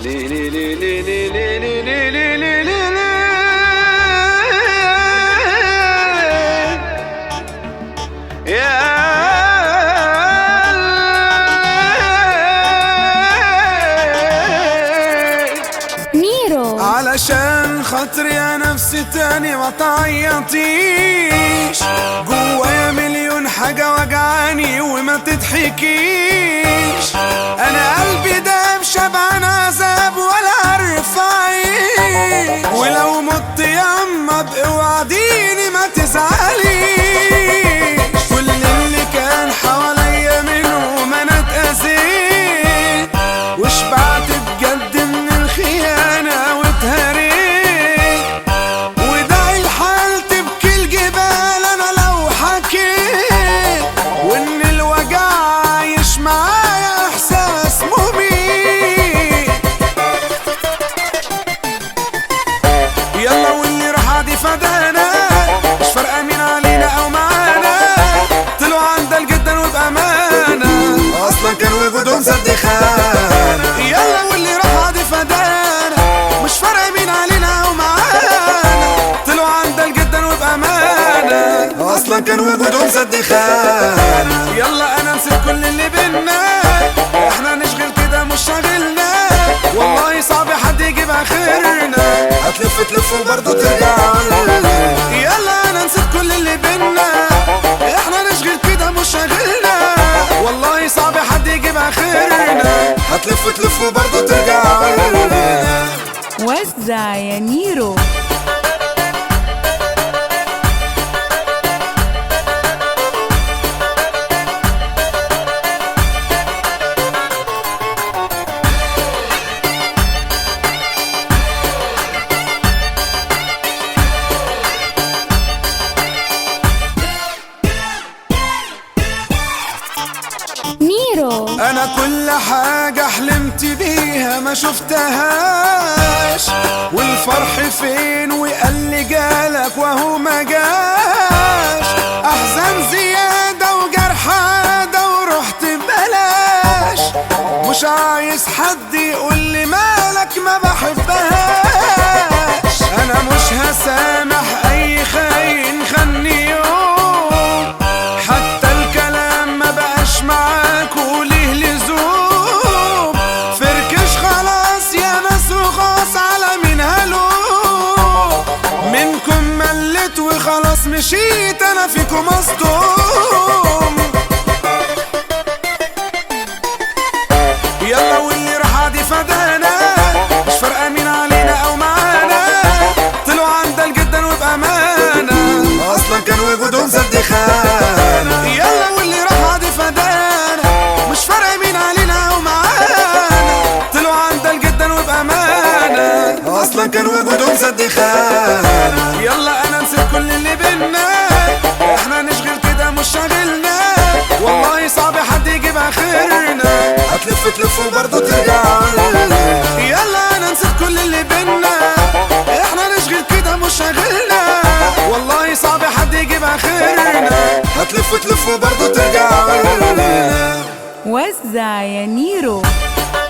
لي لي لي لي لي لي لي لي لي لي لي لي. يا ميرو علشان خاطري يا نفسي تاني ما تعيطيش جوايا مليون حاجة وجعاني وما تضحكيش انا قلبي ده شبعان عذاب ولا عارف اعيش ولو مت ياما ابقي وعديني ما تزعليش كل اللي كان حواليا منهم انا اتأذيت وشبعت بجد من الخيانة واتهريت وداعي الحال تبكي الجبال انا لو حكيت وان الوجع عايش معايا احساس مميت يلا واللي راح عادي فدانا مش فارقه مين علينا او معانا طلعوا عندل جدا وبامانه اصلا كان وجودهم سد خانه يلا واللي راح عادي فدانا مش فارقه مين علينا او معانا طلعوا عندل جدا وبامانه اصلا كان وجودهم سد خانه يلا انا نسيت كل اللي بينا احنا نشغل كده مش شاغلنا والله صعب حد يجيب اخرنا هتلف تلف وبرضه ترجع لنا. يلا انا نسيت كل اللي بينا احنا نشغل كده مش شاغلنا والله صعب حد يجيب اخرنا هتلف تلف وبرضه ترجع لنا. وزع يا ميرو ميرو انا كل حاجة حلمت بيها ما شفتهاش والفرح فين وقال لي جالك وهو ما جاش احزان زيادة وجرح عادة ورحت ببلاش مش عايز حد يقول لي مالك ما بحبهاش انا مش هسامح اي خاين خني يوم حتى الكلام ما بقاش معاك وليه لزوم فركش خلاص يا ناس رخاص على مين هلوم منكم ملت وخلاص مشيت انا فيكم مصدوم يلا واللي راح عادي فدانا مش فارقه مين علينا او معانا طلعوا عندل جدا وبامانه اصلا كان وجودهم سد خانه يلا واللي راح عادي فدانا مش فارقه مين علينا او معانا طلعوا عندل جدا وبامانه اصلا كان وجودهم سد خانه يلا انا نسيت كل اللي بينا احنا نشغل كده مش شاغلنا والله صعب حد يجيب اخرنا هتلف تلف وبرضه ترجع لنا. يلا انا نسيت كل اللي بينا احنا نشغل كده مش شاغلنا والله صعب حد يجيب اخرنا هتلف تلف وبرضه ترجع لنا. وزع يا ميرو